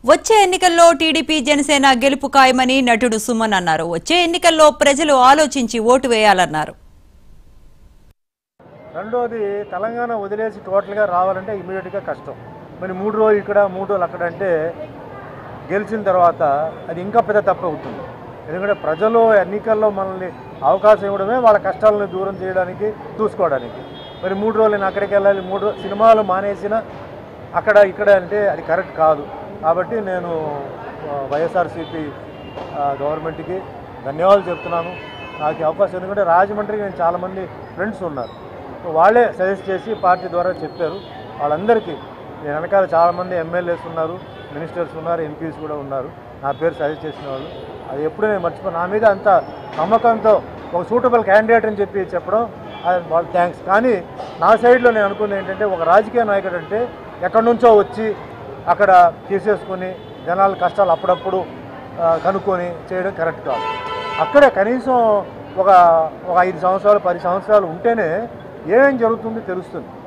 వచ్చే ఎన్నికల్లో టీడీపీ జనసేన గెలుపు ఖాయమని నటుడు సుమన్ అన్నారు వచ్చే ఎన్నికల్లో ప్రజలు ఆలోచించి ఓటు వేయాలన్నారు రెండోది తెలంగాణ వదిలేసి టోటల్గా రావాలంటే ఇమీడియట్గా కష్టం మరి మూడు రోజులు ఇక్కడ మూడు రోజులు అక్కడ అంటే గెలిచిన తర్వాత అది ఇంకా పెద్ద తప్పు అవుతుంది ఎందుకంటే ప్రజలు ఎన్నికల్లో మనల్ని అవకాశం ఇవ్వడమే వాళ్ళ కష్టాలను దూరం చేయడానికి చూసుకోవడానికి మరి మూడు రోజులు నేను అక్కడికి వెళ్ళాలి మూడు రోజులు సినిమాలు మానేసిన అక్కడ ఇక్కడ అంటే అది కరెక్ట్ కాదు కాబట్టి నేను ఆ, వైఎస్ఆర్సీపీ ఆ, గవర్నమెంట్కి ధన్యవాదాలు చెప్తున్నాను నాకు ఈ అవకాశం ఎందుకంటే రాజమండ్రికి నేను చాలామంది ఫ్రెండ్స్ ఉన్నారు వాళ్ళే సజెస్ట్ చేసి పార్టీ ద్వారా చెప్పారు వాళ్ళందరికీ నేను వెనకాల చాలామంది ఎమ్మెల్యేస్ ఉన్నారు మినిస్టర్స్ ఉన్నారు ఎంపీస్ కూడా ఉన్నారు నా పేరు సజెస్ట్ చేసిన వాళ్ళు అది ఎప్పుడు నేను మర్చిపోను నా మీద అంత నమ్మకంతో ఒక సూటబుల్ క్యాండిడేట్ అని చెప్పి చెప్పడం అది వాళ్ళు థ్యాంక్స్ కానీ నా సైడ్లో నేను అనుకుంది ఏంటంటే ఒక రాజకీయ నాయకుడు అంటే ఎక్కడి నుంచో వచ్చి అక్కడ తీసేసుకొని జనాల కష్టాలు అప్పుడప్పుడు ఆ, కనుక్కొని చేయడం కరెక్ట్ కాదు అక్కడే కనీసం ఒక ఒక ఐదు సంవత్సరాలు పది సంవత్సరాలు ఉంటేనే ఏమేం జరుగుతుందో తెలుస్తుంది